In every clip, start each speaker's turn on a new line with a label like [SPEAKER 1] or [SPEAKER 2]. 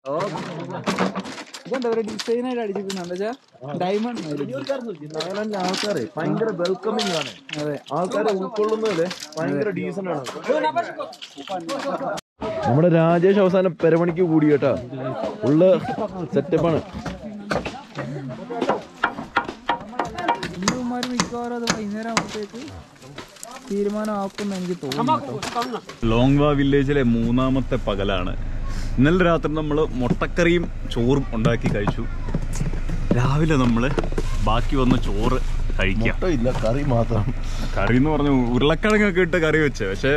[SPEAKER 1] ഇതെന്താ ഒരു ഡിസൈൻ ആയിട്ട് അടിച്ചിട്ടുണ്ട് എന്താ ഡയമണ്ട്
[SPEAKER 2] നാഗാലാൻഡിലെ ആൾക്കാരെ ഭയങ്കര വെൽക്കമിങ് ആണ്
[SPEAKER 1] അതെ
[SPEAKER 2] ആൾക്കാരെ ഉൾക്കൊള്ളുന്നതല്ലേ ഭയങ്കര ഡീസന്റ് ആണ് നമ്മുടെ രാജേഷ് അവസാനം പെരമണിക്ക് കൂടി കേട്ടാ ഉള്ള സെറ്റപ്പാണ്
[SPEAKER 1] ഇവന്മാർ മിക്കവാറും അത് വൈകുന്നേരം ആകുമ്പോഴത്തേക്ക് തീരുമാനമാക്കുമെന്ന് എനിക്ക് തോന്നുന്നു കേട്ടോ.
[SPEAKER 3] ലോങ്വ വില്ലേജിലെ മൂന്നാമത്തെ പകലാണ് ഇന്നലെ രാത്രി നമ്മൾ മുട്ടക്കറിയും ചോറും ഉണ്ടാക്കി കഴിച്ചു രാവിലെ നമ്മൾ ബാക്കി വന്ന ചോറ് കഴിക്കാം
[SPEAKER 2] ഇല്ല കറി മാത്രം
[SPEAKER 3] കറി എന്ന് പറഞ്ഞു ഉരുളക്കിഴങ്ങൊക്കെ ഇട്ട് കറി വെച്ച് പക്ഷെ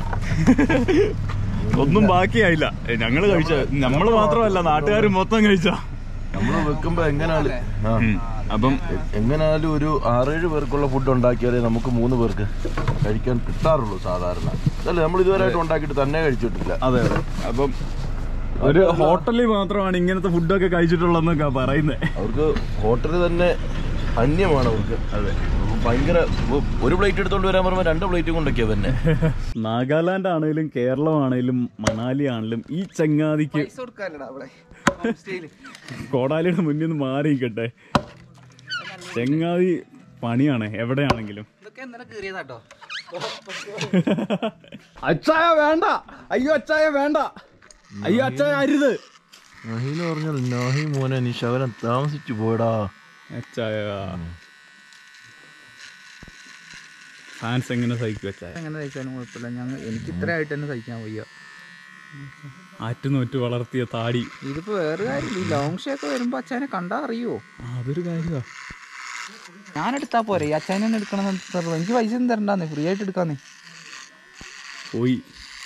[SPEAKER 3] ഒന്നും ബാക്കിയായില്ല ഞങ്ങൾ കഴിച്ച നമ്മൾ മാത്രമല്ല നാട്ടുകാർ മൊത്തം കഴിച്ച
[SPEAKER 2] നമ്മൾ വെക്കുമ്പോ എങ്ങനാല് ആ.
[SPEAKER 3] അപ്പം
[SPEAKER 2] എങ്ങനാലും ഒരു ആറേഴ് പേർക്കുള്ള ഫുഡ് ഉണ്ടാക്കിയാലേ നമുക്ക് മൂന്ന് പേർക്ക് കഴിക്കാൻ കിട്ടാറുള്ളൂ സാധാരണ അതല്ലേ നമ്മൾ ഇതുവരെയായിട്ട് ഉണ്ടാക്കിയിട്ട് തന്നെ കഴിച്ചിട്ടില്ല
[SPEAKER 3] അതെ അതെ അപ്പം ഒരു ഹോട്ടലിൽ മാത്രമാണ് ഇങ്ങനത്തെ ഫുഡൊക്കെ കഴിച്ചിട്ടുള്ളതെന്നൊക്കെ പറയുന്നത്
[SPEAKER 2] അവർക്ക് ഹോട്ടലിൽ തന്നെ അന്യമാണ് അവർക്ക് അതെ ഭയങ്കര ഒരു പ്ലേറ്റ് എടുത്തോണ്ട് വരാൻ പറയുമ്പോൾ രണ്ട് പ്ലേറ്റും കൊണ്ടൊക്കെയാ തന്നെ
[SPEAKER 3] നാഗാലാൻഡ് ആണെങ്കിലും കേരളമാണെങ്കിലും മണാലി ആണെങ്കിലും ഈ ചങ്ങാതിക്ക്
[SPEAKER 1] പൈസ കൊടുക്കാനില്ലടാ അവിടെ
[SPEAKER 3] കോടാലിയുടെ മുന്നിൽ നിന്ന് മാറിയിക്കട്ടെ ചങ്ങാതി പണിയാണ് എവിടെയാണെങ്കിലും
[SPEAKER 1] ഇതൊക്കെ ഇന്നലെ കീറിയതാട്ടോ
[SPEAKER 3] അച്ചായ വേണ്ട അയ്യോ അച്ചായ വേണ്ട അയ്യോ അച്ചായ അരുത്
[SPEAKER 2] നഹീന്ന് പറഞ്ഞാൽ നഹി മോനെ നീ ശകലം താമസിച്ചു പോയടാ
[SPEAKER 3] അച്ചായ ഫാൻസ് എങ്ങനെ സഹിക്കും അച്ചായ
[SPEAKER 1] എങ്ങനെ കഴിച്ചാലും കുഴപ്പമില്ല ഞങ്ങൾ എനിക്ക് ഇത്രയായിട്ട് തന്നെ കഴിക്കാൻ വയ്യ
[SPEAKER 3] ആറ്റുനോറ്റ് വളർത്തിയ താടി
[SPEAKER 1] ഇതിപ്പോ വേറെ കാര്യം ഈ ലോങ് ഷേ ഒക്കെ വരുമ്പോ അച്ഛനെ കണ്ടാ അറിയോ
[SPEAKER 3] ആ, അതൊരു കാര്യമാ
[SPEAKER 1] ഞാൻ എടുത്താ പോരെ ഈ അച്ഛനെ തന്നെ എടുക്കണം എനിക്ക് പൈസ ഒന്നും തരണ്ടാന്നേ ഫ്രീ ആയിട്ട് എടുക്കാന്നേ
[SPEAKER 3] പോയി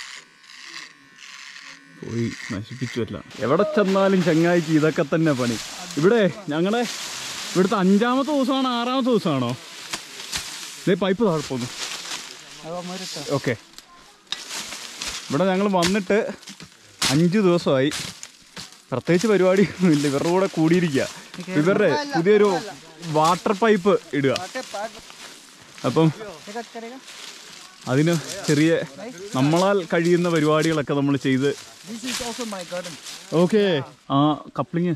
[SPEAKER 3] പോയി നശിപ്പിച്ചുവല്ല എവിടെ ചെന്നാലും ചങ്ങായിക്ക് ഇതൊക്കെ തന്നെ പണി ഇവിടെ ഞങ്ങളുടെ ഇവിടുത്തെ അഞ്ചാമത്തെ ദിവസമാണോ ആറാമത്തെ ദിവസമാണോ ഇതേ പൈപ്പ് താഴ്പോന്നു ഓക്കെ ഇവിടെ ഞങ്ങൾ വന്നിട്ട് അഞ്ച് ദിവസമായി പ്രത്യേകിച്ച് പരിപാടി ഒന്നുമില്ല ഇവരുടെ കൂടെ കൂടിയിരിക്കുക ഇവരുടെ പുതിയൊരു വാട്ടർ പൈപ്പ് ഇടുക അപ്പം അതിന് ചെറിയ നമ്മളാൽ കഴിയുന്ന പരിപാടികളൊക്കെ നമ്മൾ ചെയ്ത് ഓക്കെ ആ കപ്ലിങ്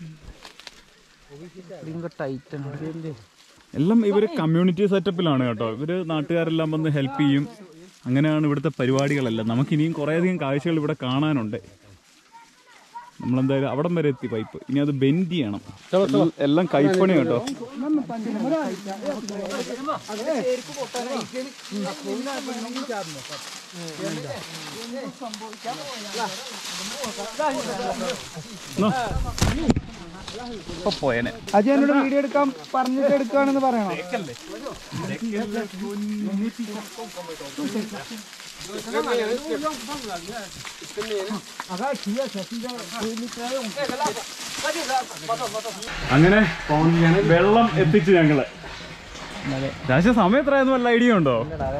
[SPEAKER 1] ടൈറ്റ് ആണ്
[SPEAKER 3] എല്ലാം ഇവർ കമ്മ്യൂണിറ്റി സെറ്റപ്പിലാണ് കേട്ടോ ഇവർ നാട്ടുകാരെല്ലാം വന്ന് ഹെൽപ്പ് ചെയ്യും അങ്ങനെയാണ് ഇവിടുത്തെ പരിപാടികളെല്ലാം നമുക്ക് ഇനിയും കുറേയധികം കാഴ്ചകൾ ഇവിടെ കാണാനുണ്ട് നമ്മളെന്തായാലും അവിടം വരെ എത്തി പൈപ്പ് ഇനി അത് ബെൻഡ് ചെയ്യണം എൽ- എല്ലാം കൈപ്പണി കേട്ടോ നോ. ഇപ്പൊ പോയനെ
[SPEAKER 1] അജയ് എന്നോട് വീഡിയോ എടുക്കാൻ പറഞ്ഞിട്ട് എടുക്കുകയാണെന്ന് പറയണോ
[SPEAKER 3] അങ്ങനെ വെള്ളം എത്തിച്ചു ഞങ്ങള് രാശ സമയം എത്രയായിരുന്നു വല്ല ഐഡിയ ഉണ്ടോ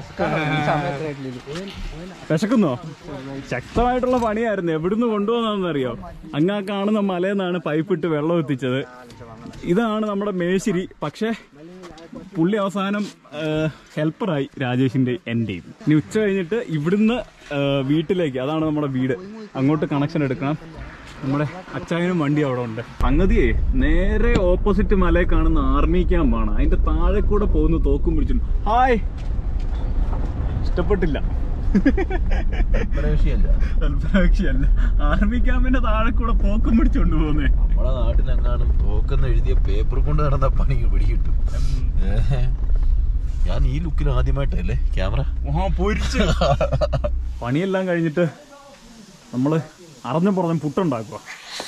[SPEAKER 3] വിശക്കുന്നോ ശക്തമായിട്ടുള്ള പണിയായിരുന്നു എവിടുന്ന് കൊണ്ടുവന്നറിയോ അങ്ങ് ആ കാണുന്ന മലയെന്നാണ് പൈപ്പിട്ട് വെള്ളം എത്തിച്ചത് ഇതാണ് നമ്മുടെ മേശിരി പക്ഷേ പുള്ളി അവസാനം ഹെൽപ്പറായി രാജേഷിന്റെ എൻ്റെ ഇനി ഉച്ച കഴിഞ്ഞിട്ട് ഇവിടുന്ന് ആ, വീട്ടിലേക്ക് അതാണ് നമ്മുടെ വീട് അങ്ങോട്ട് കണക്ഷൻ എടുക്കണം നമ്മുടെ അച്ചായനും വണ്ടി അവിടെ ഉണ്ട് സംഗതിയെ നേരെ ഓപ്പോസിറ്റ് മലയിൽ കാണുന്ന ആർമി ക്യാമ്പാണ് അതിന്റെ താഴെ കൂടെ പോകുന്ന തോക്കും പിടിച്ചു ഹായ് ഇഷ്ടപ്പെട്ടില്ല
[SPEAKER 2] വിഷയമല്ല
[SPEAKER 3] അല്ല ആർമി ക്യാമ്പിന്റെ താഴെ കൂടെ തോക്കും പിടിച്ചോണ്ട് പോകുന്നേ
[SPEAKER 2] നമ്മളെ നാട്ടിലെങ്ങാനും തോക്കെന്ന് എഴുതിയ പേപ്പർ കൊണ്ട് നടന്ന പണി പിടികിട്ടും ഏഹ്. ഞാൻ ഈ ലുക്കിൽ ആദ്യമായിട്ടല്ലേ ക്യാമറ
[SPEAKER 3] ആ പൊരിച്ച് പണിയെല്ലാം കഴിഞ്ഞിട്ട് നമ്മള് അറിഞ്ഞ പുറഞ്ഞ പുട്ടുണ്ടാക്കുക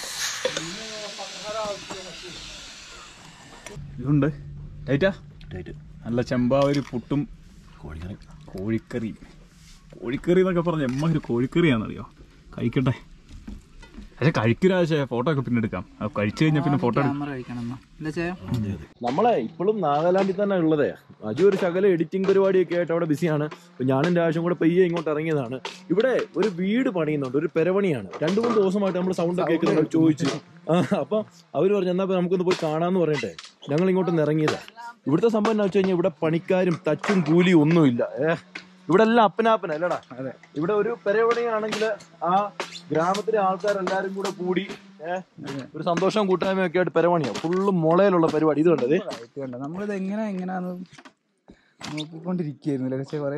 [SPEAKER 3] ഇതുണ്ട് ഏറ്റാ നല്ല ചെമ്പാവരി പുട്ടും
[SPEAKER 2] കോഴിക്കറി
[SPEAKER 3] കോഴിക്കറി കോഴിക്കറി എന്നൊക്കെ പറഞ്ഞ എമ്മ ഒരു കോഴിക്കറിയാണെന്നറിയോ കഴിക്കട്ടെ പക്ഷെ കഴിക്കുരാശേ ഫോട്ടോ ഒക്കെ പിന്നെ എടുക്കാം അത് കഴിച്ചു കഴിഞ്ഞാൽ പിന്നെ ഫോട്ടോ എടുക്കാം
[SPEAKER 1] ക്യാമറ കഴിക്കണം എന്നാ. എന്താ ചെയ്യാ
[SPEAKER 2] നമ്മളെ ഇപ്പോഴും നാഗാലാൻഡിൽ തന്നെ ഉള്ളതേ അജു ഒരു ശകല എഡിറ്റിംഗ് പരിപാടിയൊക്കെ ആയിട്ട് അവിടെ ബിസിയാണ് അപ്പൊ ഞാനും രാശം കൂടെ പെയ്യെ ഇങ്ങോട്ട് ഇറങ്ങിയതാണ് ഇവിടെ ഒരു വീട് പണിയുന്നുണ്ട് ഒരു പെരപണിയാണ് രണ്ടു മൂന്ന് ദിവസമായിട്ട് നമ്മൾ സൗണ്ട് കേൾക്കുന്നുണ്ട് ചോദിച്ചു ആ, അപ്പൊ അവര് പറഞ്ഞു എന്നാ ഇപ്പൊ നമുക്കൊന്ന് പോയി കാണാന്ന് പറഞ്ഞിട്ടെ ഞങ്ങൾ ഇങ്ങോട്ടൊന്ന് ഇറങ്ങിയതാ ഇവിടുത്തെ സംഭവം എന്താ വെച്ച് കഴിഞ്ഞാൽ ഇവിടെ പണിക്കാരും തച്ചും കൂലിയും ഒന്നുമില്ല ഏ ഇവിടെ എല്ലാം അപ്പനാപ്പന അല്ലടാ ഇവിടെ ഒരു പെരപണിയാണെങ്കിൽ ആ ഗ്രാമത്തിലെ ആൾക്കാരെല്ലാരും കൂടെ കൂടി ഒരു സന്തോഷം കൂട്ടായ്മ ഒക്കെ ആയിട്ട് പരിപാടിയാണ് ഫുള്ള് മുളയിലുള്ള പരിപാടി ഇത് കണ്ടത്
[SPEAKER 1] ഇത് കണ്ടോ നമ്മളിത് എങ്ങനെ എങ്ങനെയാന്ന് നോക്കിക്കൊണ്ടിരിക്കുകയായിരുന്നു പക്ഷെ കുറെ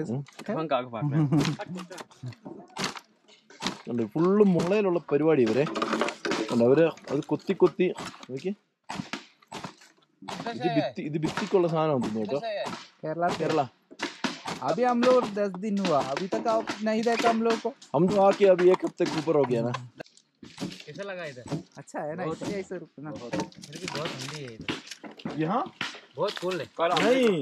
[SPEAKER 2] ഉണ്ട് ഫുള്ള് മുളയിലുള്ള പരിപാടി ഇവരെ ഉണ്ട് അവര് അത് കൊത്തി കൊത്തി നോക്കി ഇത് ഭിത്തി ഇത് ഭിത്തിക്കുള്ള സാധനം തോന്നുന്നു കേട്ടോ
[SPEAKER 1] केरला से
[SPEAKER 2] കേരള
[SPEAKER 1] अभी हम लोग दस दिन हुआ अभी तक आप नहीं देखा हम लोग को
[SPEAKER 2] हम तो आके अभी एक हफ्ते के ऊपर हो गया ना
[SPEAKER 1] अच्छा है ना इसलिए ऐसे रुकना
[SPEAKER 2] यहाँ
[SPEAKER 4] बहुत cool है
[SPEAKER 2] नहीं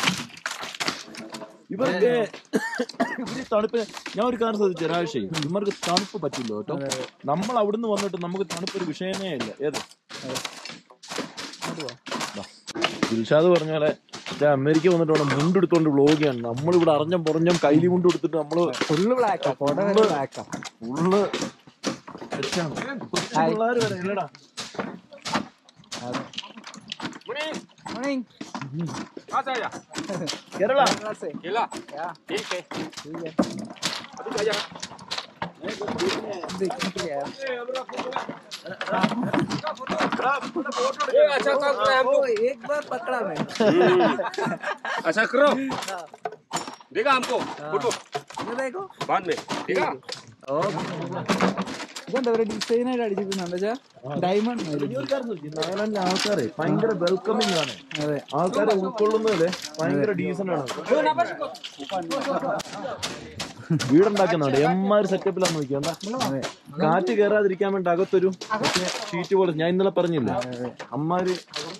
[SPEAKER 2] ഇവർക്ക് ഇവര് തണുപ്പ് ഞാൻ ഒരു കാര്യം ശ്രദ്ധിച്ചു ഒരാഴ്ച ഇവർക്ക് തണുപ്പ് പറ്റില്ല കേട്ടോ നമ്മൾ അവിടുന്ന് വന്നിട്ട് നമുക്ക് തണുപ്പ് ഒരു വിഷയമേ ഇല്ല ഏത് ദാ. ദിൽഷാദ് പറഞ്ഞ പോലെ മറ്റേ അമേരിക്ക വന്നിട്ട് ഇവിടെ മുണ്ടെടുത്തോണ്ട് വ്ളോഗ് ചെയ്യാണ് നമ്മളിവിടെ അറിഞ്ഞം പുറഞ്ഞം കൈലി മുണ്ട് എടുത്തിട്ട് നമ്മള്
[SPEAKER 1] ഫുള്ള് ബ്ലാക്കാ കൊട വരെ ബ്ലാക്കാ
[SPEAKER 2] ഫുള്ള് തെറ്റാണ് കൊച്ചു പിള്ളേര് വരെ ഇല്ലടാ
[SPEAKER 1] मॉर्निंग
[SPEAKER 2] കേരള
[SPEAKER 1] केरला से
[SPEAKER 4] केला
[SPEAKER 1] क्या
[SPEAKER 4] ठीक है
[SPEAKER 1] ठीक है
[SPEAKER 4] अभी आ जा
[SPEAKER 1] देखने के लिए आया
[SPEAKER 4] ए, अच्छा काम करा हमको
[SPEAKER 1] ओ, एक बार पकड़ा मैं
[SPEAKER 4] अच्छा करो देखा हमको फोटो
[SPEAKER 1] ये देखो
[SPEAKER 4] बाद में ठीक है
[SPEAKER 1] ഇതെന്താ ഒരു ഡിസൈൻ ആയിട്ട് അടിച്ചിട്ടുണ്ട് വെച്ചാ ഡയമണ്ട്
[SPEAKER 2] ഈ ഒരു കാര്യം ശ്രദ്ധിക്ക്, നാഗാലാൻഡിലെ ആൾക്കാരെ ഭയങ്കര വെൽക്കമിങ് ആണ്
[SPEAKER 1] അതെ
[SPEAKER 2] ആൾക്കാരെ ഉൾക്കൊള്ളുന്നതില് ഭയങ്കര ഡീസന്റ് ആണ് വീടുണ്ടാക്കുന്നുണ്ട് എമ്മാര് സെറ്റപ്പിലാന്ന് നോക്കിയാണ്ട
[SPEAKER 1] അതെ
[SPEAKER 2] കാറ്റ് കയറാതിരിക്കാൻ വേണ്ടി അകത്തൊരു ഷീറ്റ് പോലെ ഞാൻ ഇന്നലെ പറഞ്ഞില്ലേ അമ്മാര്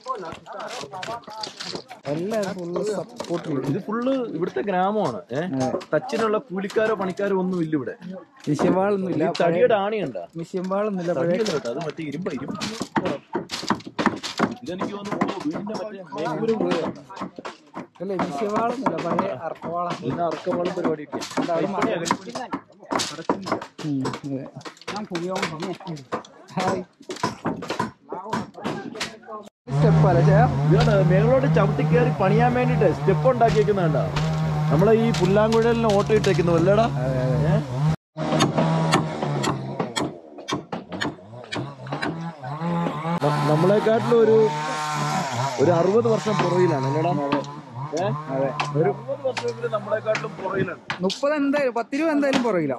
[SPEAKER 1] എല്ലാം ഫുള്ള് സപ്പോർട്ട് ചെയ്യും
[SPEAKER 2] ഇത് ഫുള്ള് ഇവിടുത്തെ ഗ്രാമമാണ് ഏഹ് തച്ചിനുള്ള കൂലിക്കാരോ പണിക്കാരോ ഒന്നും ഇല്ല ഇവിടെ
[SPEAKER 1] മിഷ്യമ്പാളൊന്നുമില്ല
[SPEAKER 2] ഈ തടിയുടെ ആണിയുണ്ടാ
[SPEAKER 1] മിഷ്യമ്പാളൊന്നുമില്ല പഴയ
[SPEAKER 2] തടിയല്ല കേട്ടോ അത് മറ്റേ ഇരുമ്പ ഇരുമ്പ് ഇതെനിക്ക് തോന്നുന്നു വീടിന്റെ മറ്റേ മേൽക്കൂര
[SPEAKER 1] അല്ലേ മിഷ്യവാളൊന്നുമില്ല പഴയ അർക്കവാളം
[SPEAKER 2] പിന്നെ അർക്കവാളും പരിപാടിയൊക്കെ
[SPEAKER 1] ഹായ് സ്റ്റെപ്പ് അല്ലേ ചേ
[SPEAKER 2] ഇതാണ് മേളോട്ട് ചവിട്ടി കയറി പണിയാൻ വേണ്ടിട്ട് സ്റ്റെപ്പ് ഉണ്ടാക്കിയേക്കുന്നുണ്ട നമ്മളെ ഈ പുല്ലാങ്കുഴലിന് ഓട്ടോ ഇട്ടേക്കുന്നു അല്ലേടാ ഏ? ന- നമ്മളെക്കാട്ടിലും ഒരു ഒരു അറുപത് വർഷം പുറകിലാണ് അല്ലേടാ ഏ?
[SPEAKER 1] അതെ
[SPEAKER 2] ഒരു മുപ്പത് വർഷമെങ്കിലും നമ്മളെക്കാട്ടിലും പുറകിലാണ്
[SPEAKER 1] മുപ്പത് എന്തായാലും പത്ത് രൂപ എന്തായാലും പുറകില്ല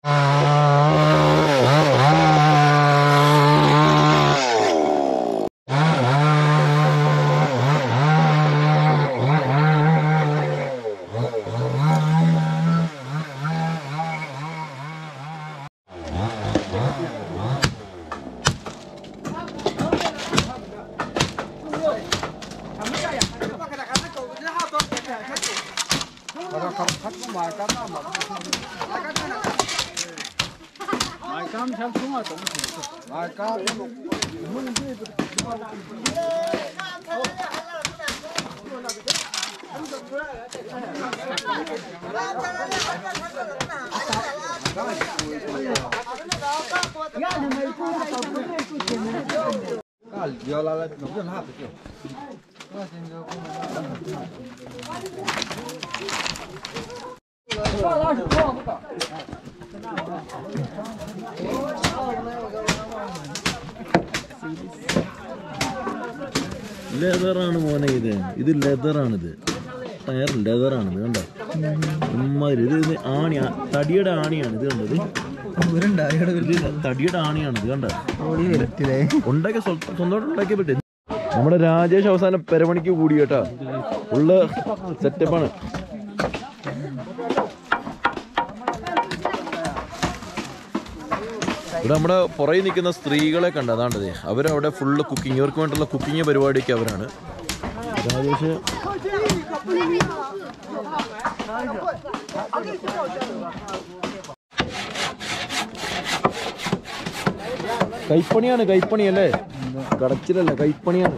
[SPEAKER 2] ലെതറാണ് മോനെ ഇത് ഇത് ലെതറാണിത് ടയർ ലെതറാണിത് കണ്ടോ ഇമ്മാതിരി ഇത് ഇത് ആണി ആ- തടിയുടെ ആണിയാണ് ഇത് കണ്ടത് ഇത് തടിയുടെ ആണിയാണ് ഇത് കണ്ടോ ഉണ്ടാക്കിയ സ്വ- സ്വന്തമായിട്ട് ഉണ്ടാക്കിയ പറ്റേ നമ്മുടെ രാജേഷ് അവസാനം പെരമണിക്ക് കൂടി കേട്ടാ ഉള്ള സെറ്റപ്പാണ് ഇവിടെ നമ്മുടെ പുറകിൽ നിൽക്കുന്ന സ്ത്രീകളെ കണ്ട അതാണ്ടതേ അവരവിടെ ഫുള്ള് കുക്കിംഗ് ഇവർക്ക് വേണ്ടിയുള്ള കുക്കിംഗ് പരിപാടിയൊക്കെ അവരാണ് രാജേഷ് കൈപ്പണിയാണ് കൈപ്പണി അല്ലേ കടച്ചിലല്ല കൈപ്പണിയാണ്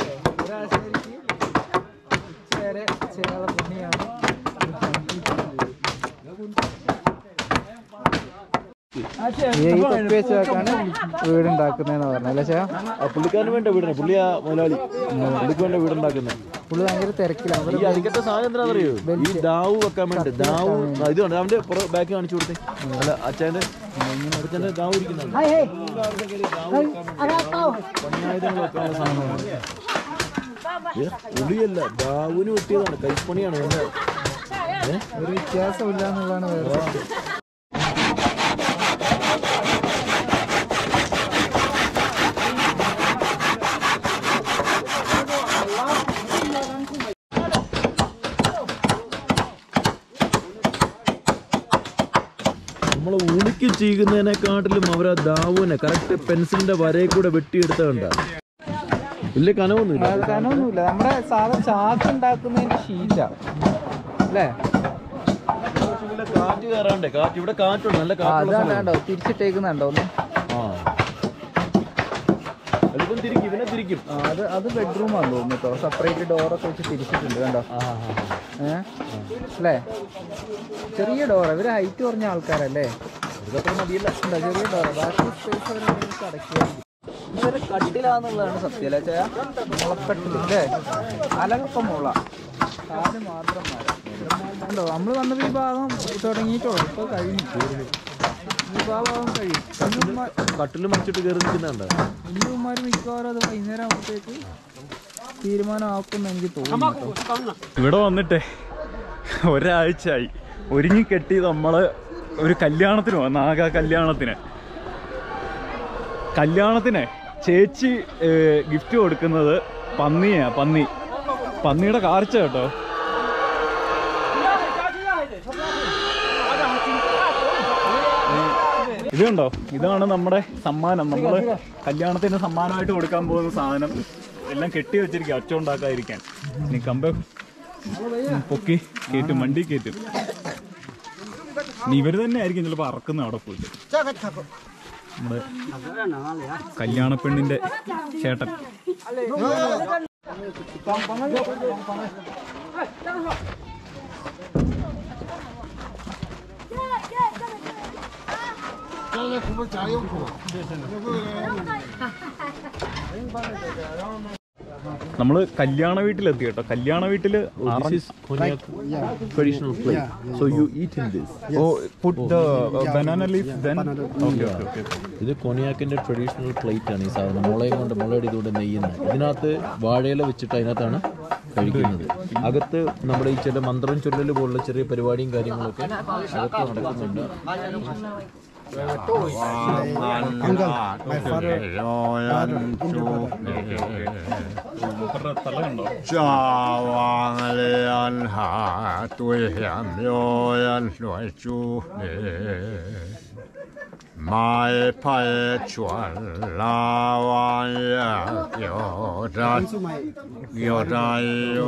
[SPEAKER 1] വരെ ചെയ്യാനുള്ള പണിയാണ് ഈ തൊപ്പി വെച്ചാണ് വീടുണ്ടാക്കുന്നതെന്ന് പറഞ്ഞല്ലേ ചേ
[SPEAKER 2] ആ പുള്ളിക്കാരന് വേണ്ട വീടാണ് പുള്ളി ആ മുതലാളി പുള്ളിക്ക് വേണ്ട വീടുണ്ടാക്കുന്നത്
[SPEAKER 1] പുള്ളി ഭയങ്കര തിരക്കിലാണ്
[SPEAKER 2] ഈ അതിക്കത്തെ സാധനം എന്താണെന്നറിയോ ഈ ദാവ് വെക്കാൻ വേണ്ടി ദാവ് ആ, ഇത് കണ്ടോ അവന്റെ ബാക്ക് കാണിച്ചു കൊടുത്തേ അല്ല അച്ഛന്റെ അച്ഛന്റെ ദാവ് ഇരിക്കുന്നുണ്ട് പണിയായുധങ്ങൾ വെക്കാനുള്ള സാധനമാണ് ഏ, പുളിയല്ല ദാവിന് വെട്ടിയതാണ് കൈപ്പണിയാണ് എന്താ
[SPEAKER 1] ഒരു വ്യത്യാസമില്ല എന്നുള്ളതാണ് വേറെ സത്യം.
[SPEAKER 2] നമ്മൾ ഉളുക്കി ചെയ്യുന്നതിനെക്കാട്ടിലും അവർ ആ ദാവുനെ കറക്റ്റ് പെൻസിലിന്റെ വരയിൽ കൂടെ വെട്ടിയെടുത്ത കണ്ട വലിയ കനവൊന്നുമില്ല
[SPEAKER 1] അത് കനമൊന്നുമില്ല നമ്മുടെ സാധാ ചാക്ക് ഉണ്ടാക്കുന്നതിന്റെ ഷീറ്റ അല്ലേ
[SPEAKER 2] കാറ്റ് കയറാണ്ടേ കാറ്റ് ഇവിടെ കാറ്റുണ്ട് നല്ല
[SPEAKER 1] ആ,
[SPEAKER 2] കാറ്റുള്ള
[SPEAKER 1] അതാണ്
[SPEAKER 2] സ്ഥലമാണ്.
[SPEAKER 1] കണ്ടോ തിരിച്ചിട്ടേക്കുന്നുണ്ടോ ഒന്ന്
[SPEAKER 2] ആ അതിപ്പം തിരിക്കും ഇവനെ തിരിക്കും
[SPEAKER 1] ആ, അത് അത് ബെഡ്റൂം ആണെന്ന് തോന്നുന്നു കേട്ടോ സെപ്പറേറ്റ് ഡോറൊക്കെ വെച്ച് തിരിച്ചിട്ടുണ്ട് കണ്ടോ ഏ അല്ലേ ചെറിയ ഡോർ ഇവര് ഹൈറ്റ് കുറഞ്ഞ ആൾക്കാരല്ലേ
[SPEAKER 2] ഇതൊക്കെ മതിയല്ല
[SPEAKER 1] ഉണ്ടോ ചെറിയ ഡോർ ബാക്കി സ്പേസ് അടയ്ക്കുക ഇതൊരു കട്ടിലാന്നുള്ളതാണ് സത്യം അല്ലേ ചേ മുളക്കട്ടിൽ അല്ലേ അലകൊക്കെ മുള കാല് മാത്രം മരം ഉണ്ടോ നമ്മൾ വന്നപ്പോൾ ഈ ഭാഗം തുടങ്ങിയിട്ടുള്ളൂ ഇപ്പോൾ കഴിഞ്ഞു ഈ ഭാഗം കഴിയും ഇനിയുമ്മാ-
[SPEAKER 2] കട്ടിൽ മറിച്ചിട്ട് കയറി നിൽക്കുന്നുണ്ട്
[SPEAKER 1] ഇനിയുമാർ മിക്കവാറും അത് വൈകുന്നേരം ആകുമ്പോഴത്തേക്ക് തീരുമാനമാക്കുമെന്ന് എനിക്ക് തോന്നുന്നു കേട്ടോ.
[SPEAKER 3] ഇവിടെ വന്നിട്ടേ ഒരാഴ്ചയായി ഒരുങ്ങി കെട്ടി നമ്മള് ഒരു കല്യാണത്തിന് വന്ന ആകെ കല്യാണത്തിന് കല്യാണത്തിന് ചേച്ചി ഗിഫ്റ്റ് കൊടുക്കുന്നത് പന്നിയാ പന്നി പന്നിയുടെ കാർച്ച കേട്ടോ ഇത് കണ്ടോ ഇതാണ് നമ്മുടെ സമ്മാനം നമ്മള് കല്യാണത്തിന് സമ്മാനമായിട്ട് കൊടുക്കാൻ പോകുന്ന സാധനം എല്ലാം കെട്ടി വെച്ചിരിക്കുക അച്ഛൻ ഉണ്ടാക്കാതിരിക്കാൻ നീ കമ്പ ഉം, പൊക്കി കയറ്റും വണ്ടി കയറ്റും നീ ഇവര് തന്നെ ആയിരിക്കും ചിലപ്പോ അറക്കുന്ന അവിടെ പോയിട്ട് നമ്മുടെ കല്യാണ പെണ്ണിന്റെ ചേട്ടൻ നമ്മള് കല്യാണ വീട്ടിലെത്തി കേട്ടോ കല്യാണ വീട്ടില്
[SPEAKER 2] traditional plate so you eat in this
[SPEAKER 3] banana leaf okay okay
[SPEAKER 2] ഇത് കൊണിയാക്കിന്റെ ട്രഡീഷണൽ പ്ലേറ്റ് ആണ് ഈ സാധനം മുളയും കൊണ്ട് മുളയുടെ ഇതുകൊണ്ട് നെയ്യുന്നത് ഇതിനകത്ത് വാഴയില വെച്ചിട്ട് അതിനകത്താണ് കഴിക്കുന്നത് അകത്ത് നമ്മുടെ ഈ ചില മന്ത്രം ചൊല്ലൽ പോലുള്ള ചെറിയ പരിപാടിയും കാര്യങ്ങളൊക്കെ അകത്ത് നടക്കുന്നുണ്ട്
[SPEAKER 3] തല കണ്ടോ
[SPEAKER 5] จาวางเลียนหาตัวเหียมโยยันหน่วยจูเนไม่ไปชวนลาวานยาโยดันโยดันโย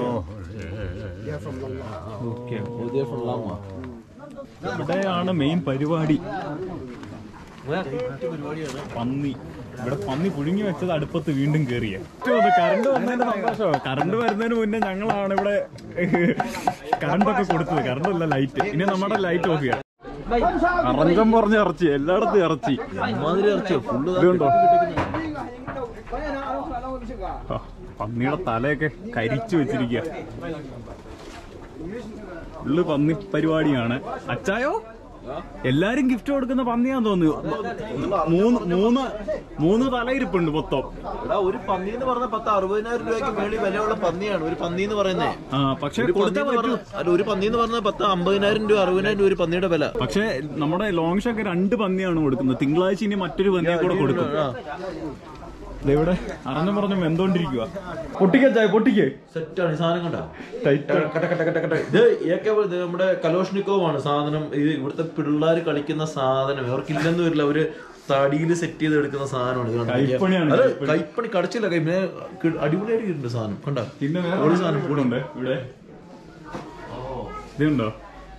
[SPEAKER 3] ഓക്കെ
[SPEAKER 2] പുതിയ ഫുള്ളാമോ
[SPEAKER 3] ഇവിടെയാണ് മെയിൻ പരിപാടി പന്നി ഇവിടെ പന്നി പുഴുങ്ങി വെച്ചത് അടുപ്പത്ത് വീണ്ടും കയറിയ കറണ്ട് വന്നതിന്റെ സന്തോഷമോ കറണ്ട് വരുന്നതിന് മുന്നേ ഞങ്ങളാണ് ഇവിടെ കറണ്ട് ഒക്കെ കൊടുത്തത് കറണ്ട് അല്ല ലൈറ്റ് ഇനി നമ്മുടെ ലൈറ്റ് ഓഫ് ചെയ്യാം അറഞ്ചം പറഞ്ഞ ഇറച്ചി എല്ലായിടത്തും ഇറച്ചി
[SPEAKER 2] മാതിരി ഇറച്ചിയോ ഫുള്ള്
[SPEAKER 3] ഇതുണ്ടോ ആ, പന്നിയുടെ തലയൊക്കെ കരിച്ചു വെച്ചിരിക്കുക ഉള്ളു പന്നി പരിപാടിയാണ് അച്ചായോ എല്ലാരും ഗിഫ്റ്റ് കൊടുക്കുന്ന പന്നിയാന്ന് തോന്നുന്നു മൂന്ന് മൂന്ന് മൂന്ന് തലയിരിപ്പുണ്ട് മൊത്തം
[SPEAKER 2] എടാ ഒരു പന്നി എന്ന് പറഞ്ഞ പത്ത് അറുപതിനായിരം രൂപയ്ക്ക് മേളിൽ വിലയുള്ള പന്നിയാണ് ഒരു പന്നി എന്ന് പറയുന്നേ
[SPEAKER 3] ആ പക്ഷെ
[SPEAKER 2] ഒരു പന്നി
[SPEAKER 3] കൊടുത്തേ
[SPEAKER 2] എന്ന്
[SPEAKER 3] പറ്റൂ
[SPEAKER 2] പറഞ്ഞ- അല്ല ഒരു പന്നി എന്ന് പറഞ്ഞാൽ പത്ത് അമ്പതിനായിരം രൂപ അറുപതിനായിരം രൂപ ഒരു പന്നിയുടെ വില
[SPEAKER 3] പക്ഷെ നമ്മുടെ ലോങ് ഷോക്ക് രണ്ട് പന്നിയാണ് കൊടുക്കുന്നത് തിങ്കളാഴ്ച ഇനി മറ്റൊരു പന്നിയെ കൂടെ കൊടുക്കും
[SPEAKER 2] ആ.
[SPEAKER 3] ദേ ഇവിടെ അറിഞ്ഞു പറഞ്ഞു വെന്തോണ്ടിരിക്കുക പൊട്ടിക്കച്ചായ പൊട്ടിക്കേ
[SPEAKER 2] സെറ്റാണ് ഈ സാധനം കണ്ട
[SPEAKER 3] ടൈറ്റ്
[SPEAKER 2] ഇത് ഏക്കെ ഇത് നമ്മുടെ കലോഷ്നിക്കോവാണ് സാധനം ഇത് ഇവിടുത്തെ പിള്ളേർ കളിക്കുന്ന സാധനം അവർക്കില്ലെന്ന് വരില്ല അവര് തടിയിൽ സെറ്റ് ചെയ്ത് എടുക്കുന്ന സാധനമാണ് ഇത് കണ്ടോ?
[SPEAKER 3] കൈപ്പണിയാണ്
[SPEAKER 2] അത്
[SPEAKER 3] കൈപ്പണി.
[SPEAKER 2] കൈപ്പണി കടച്ചില്ല കൈ പിന്നെ കി- അടിപൊളിയായിട്ട് ഇരിക്കുന്നുണ്ട് സാധനം കണ്ട
[SPEAKER 3] പിന്നെ വേറെ
[SPEAKER 2] ഒരു
[SPEAKER 3] ഒരു
[SPEAKER 2] സാധനം
[SPEAKER 3] കൂടെ ഉണ്ട് ഇവിടെ ഇതുണ്ടോ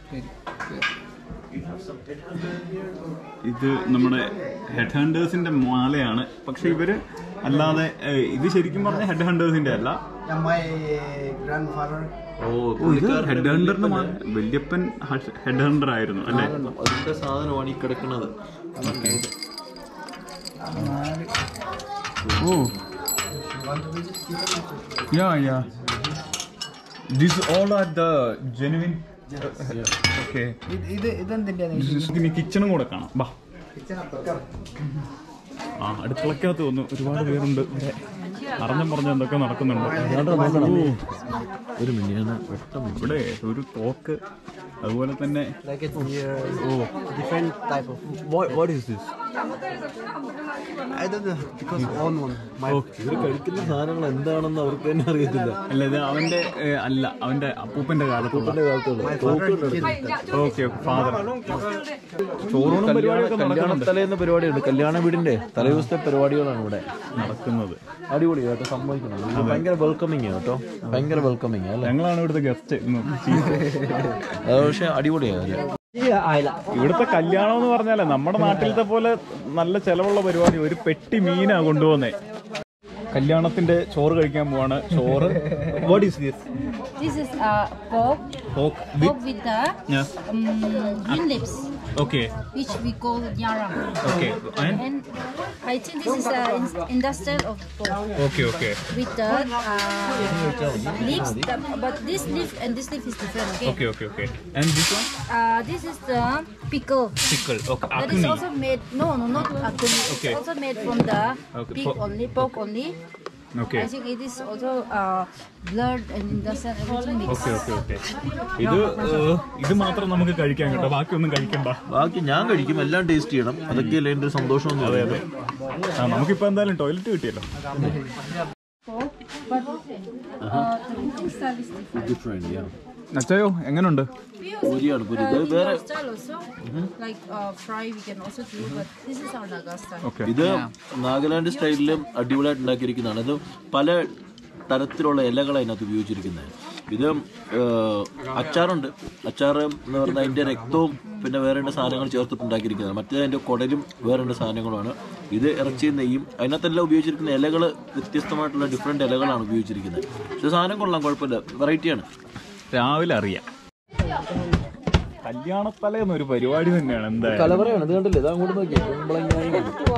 [SPEAKER 3] ഇത് നമ്മുടെ ഹെഡ് ഹണ്ടേഴ്സിന്റെ മാലയാണ് പക്ഷെ ഇവര് അല്ലാതെ ഏഹ്, ഇത് ശരിക്കും പറഞ്ഞ ഹെഡ് ഹണ്ടേഴ്സിന്റെ അല്ല
[SPEAKER 5] my grandfather
[SPEAKER 2] ഓ
[SPEAKER 3] ഓ ഇത് ഹെഡ് ഹണ്ടറിന്റെ മാല വല്യപ്പൻ ഹെഡ് ഹണ്ടർ ആയിരുന്നു അല്ലേ
[SPEAKER 2] അതിന്റെ സാധനമാണ് ഈ കിടക്കുന്നത്
[SPEAKER 3] Oh. Yeah, yeah. These all are the genuine. Okay.
[SPEAKER 1] ഇത് ഇതെന്തിന്റെ
[SPEAKER 3] ഇനി കിച്ചണും കൂടെ കാണാം ബാ ആ അടുക്കളക്കകത്ത് വന്നു ഒരുപാട് പേരുണ്ട് ഇവിടെ അറിഞ്ഞും പറഞ്ഞും എന്തൊക്കെ നടക്കുന്നുണ്ട് ഓ,
[SPEAKER 2] ഒരു മിനിയാണ് ഒട്ടും
[SPEAKER 3] ഇവിടെ ഒരു തോക്ക് അതുപോലെ തന്നെ
[SPEAKER 6] different type of.
[SPEAKER 2] What is this
[SPEAKER 6] I don't know because own one. My
[SPEAKER 2] ഇവർ കഴിക്കുന്ന സാധനങ്ങൾ എന്താണെന്ന് അവർക്ക് തന്നെ അറിയത്തില്ല
[SPEAKER 3] അല്ല ഇത് അവന്റെ ഏ, അല്ല അവന്റെ അപ്പൂപ്പന്റെ കാലത്തുള്ള ഓക്കെ ഫാദർ ചോറൂണും പരിപാടിയൊക്കെ
[SPEAKER 2] കല്യാണ
[SPEAKER 3] നടക്കുന്നുണ്ട്
[SPEAKER 2] തലേന്ന് പരിപാടിയുണ്ട് കല്യാണ വീടിന്റെ തലേദിവസത്തെ പരിപാടികളാണ് ഇവിടെ
[SPEAKER 3] നടക്കുന്നത്
[SPEAKER 2] അടിപൊളി കേട്ടോ സംഭവിക്കണം ഇത് ഭയങ്കര വെൽക്കമിങ് കേട്ടോ ഭയങ്കര വെൽക്കമിങ് അല്ലേ
[SPEAKER 3] ഞങ്ങളാണ് ഇവിടുത്തെ ഗസ്റ്റ്
[SPEAKER 2] അത് പക്ഷെ അടിപൊളിയാണ്
[SPEAKER 3] ഇവിടുത്തെ കല്യാണം എന്ന് പറഞ്ഞാലേ നമ്മുടെ നാട്ടിലത്തെ പോലെ നല്ല ചെലവുള്ള പരിപാടി ഒരു പെട്ടി മീനാ കൊണ്ടുപോകുന്നേ കല്യാണത്തിന്റെ ചോറ് കഴിക്കാൻ പോവാണ് ചോറ് what is this
[SPEAKER 7] This is uh, pork,
[SPEAKER 3] പോക്ക്
[SPEAKER 7] pork with the um, green leaves,
[SPEAKER 3] okay
[SPEAKER 7] which we call yarang.
[SPEAKER 3] Okay
[SPEAKER 7] And I think this is uh, in- industrial of pork
[SPEAKER 3] okay okay
[SPEAKER 7] with the uh, leaves. The, but this leaf and this leaf is different. Okay.
[SPEAKER 3] Okay okay okay and this one
[SPEAKER 7] Uh, this is the pickle.
[SPEAKER 3] Pickle okay
[SPEAKER 7] That is
[SPEAKER 3] അഗ്നി
[SPEAKER 7] also made. No, no, not akuni.
[SPEAKER 3] Okay.
[SPEAKER 7] It's also made from the
[SPEAKER 3] Okay,
[SPEAKER 7] pig
[SPEAKER 3] pork.
[SPEAKER 7] only, pork only.
[SPEAKER 3] Okay
[SPEAKER 7] I think it is also uh, blood and industrial everything mixed.
[SPEAKER 3] Okay okay okay ഇത് ഏഹ്, ഇത് മാത്രം നമുക്ക് കഴിക്കാൻ കേട്ടോ ബാക്കിയൊന്നും കഴിക്കണ്ട
[SPEAKER 2] ബാക്കി ഞാൻ കഴിക്കും എല്ലാം ടേസ്റ്റ് ചെയ്യണം അതൊക്കെയല്ലേ എൻ്റെ ഒരു സന്തോഷം എന്ന്
[SPEAKER 3] അതെ
[SPEAKER 2] പറയുന്നത്
[SPEAKER 3] അതെ ആ നമുക്കിപ്പോ എന്തായാലും ടോയ്ലറ്റ് കിട്ടിയല്ലോ
[SPEAKER 7] Pork, but uh, the cooking style is different.
[SPEAKER 2] Different yeah
[SPEAKER 3] അച്ചയോ എങ്ങനുണ്ട്
[SPEAKER 7] We also
[SPEAKER 2] പൊരിയാണ് പൊരി
[SPEAKER 7] uh,
[SPEAKER 2] ഇത്
[SPEAKER 7] in
[SPEAKER 2] വേറെ
[SPEAKER 7] our style also, like uh, fry we can also do, but this is our Naga style.
[SPEAKER 3] Okay
[SPEAKER 2] ഇത് നാഗാലാൻഡ് സ്റ്റൈലിലും അടിപൊളിയായിട്ട് ഉണ്ടാക്കിയിരിക്കുന്നതാണ് ഇത് പല തരത്തിലുള്ള ഇലകൾ അതിനകത്ത് ഉപയോഗിച്ചിരിക്കുന്നത് ഇത് ഏഹ്, അച്ചാറുണ്ട് അച്ചാർ എന്ന് പറഞ്ഞാൽ അതിൻ്റെ രക്തവും പിന്നെ വേറെ രണ്ട് സാധനങ്ങൾ ചേർത്തിട്ട് ഉണ്ടാക്കിയിരിക്കുന്നതാണ് മറ്റേത് അതിൻ്റെ കുടലും വേറെ രണ്ട് സാധനങ്ങളുമാണ് ഇത് ഇറച്ചിയും നെയ്യും അതിനകത്തെല്ലാം ഉപയോഗിച്ചിരിക്കുന്ന ഇലകൾ വ്യത്യസ്തമായിട്ടുള്ള ഡിഫറെൻറ്റ് ഇലകളാണ് ഉപയോഗിച്ചിരിക്കുന്നത് പക്ഷേ സാധനം കൊള്ളാം കുഴപ്പമില്ല വെറൈറ്റിയാണ്
[SPEAKER 3] രാവിലെ അറിയാം കല്യാണത്തലേന്ന് ഒരു പരിപാടി തന്നെയാണ് എന്തായാലും
[SPEAKER 2] കലവറയാണ് ഇത് കണ്ടില്ലേ ഇത് അങ്ങോട്ട് നോക്കിയാൽ കുമ്പളങ്ങായും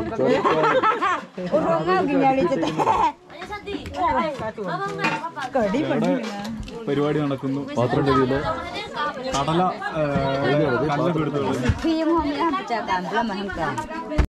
[SPEAKER 3] ഇവിടെ പരിപാടി നടക്കുന്നു
[SPEAKER 2] പാത്രം കഴിയില്ല
[SPEAKER 3] കടല ഏഹ്, കല്ലൊക്കെ എടുത്തോളൂ
[SPEAKER 7] Khi em hôm nay chắc cảm lắm mà không cần.